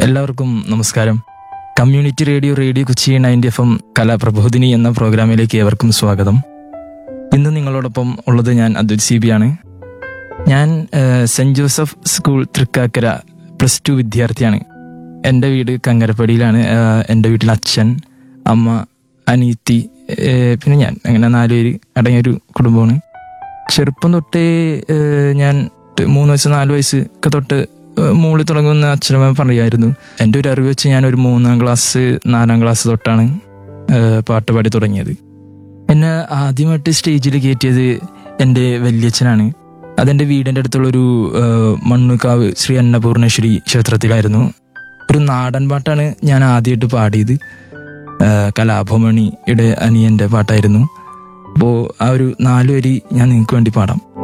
എല്ലാവർക്കും നമസ്കാരം community radio radio Kochi ninety F M Kalaprabodhini എന്ന പ്രോഗ്രാമിലേക്ക് ഏവർക്കും സ്വാഗതം ഇന്ന് നിങ്ങളോടൊപ്പം ഉള്ളത് ഞാൻ അദ്വൈത് സി ബി ആണ് ഞാൻ ഏഹ്, Saint Joseph school Thrikkakara plus two വിദ്യാർത്ഥിയാണ് എൻ്റെ വീട് കങ്കരപ്പടിയിലാണ് ഏഹ്, എൻ്റെ വീട്ടിൽ അച്ഛൻ അമ്മ അനീത്തി ഏഹ്, പിന്നെ ഞാൻ അങ്ങനെ നാലുപേര് അടങ്ങിയൊരു കുടുംബമാണ് ചെറുപ്പം തൊട്ടേ ഏഹ്, ഞാൻ മൂന്ന് വയസ്സ് നാല് വയസ്സ് ഒക്കെ തൊട്ട് ഏഹ്, മൂളി തുടങ്ങുന്ന അച്ഛനമ്മ പറയായിരുന്നു എൻ്റെ ഒരു അറിവ് വെച്ച് ഞാൻ ഒരു മൂന്നാം ക്ലാസ് നാലാം ക്ലാസ് തൊട്ടാണ് ഏഹ്, പാട്ട് പാടി തുടങ്ങിയത് എന്നെ ആദ്യമായിട്ട് സ്റ്റേജിൽ കയറ്റിയത് എൻ്റെ വല്യച്ഛനാണ് അതെൻ്റെ വീടിൻ്റെ അടുത്തുള്ളൊരു ഏഹ്, മണ്ണുകാവ് ശ്രീ അന്നപൂർണേശ്വരി ക്ഷേത്രത്തിലായിരുന്നു ഒരു നാടൻ പാട്ടാണ് ഞാൻ ആദ്യമായിട്ട് പാടിയത് ഏഹ്, കലാഭമണിയുടെ അനിയൻ്റെ പാട്ടായിരുന്നു അപ്പോൾ ആ ഒരു നാല് വരി ഞാൻ നിങ്ങൾക്ക് വേണ്ടി പാടാം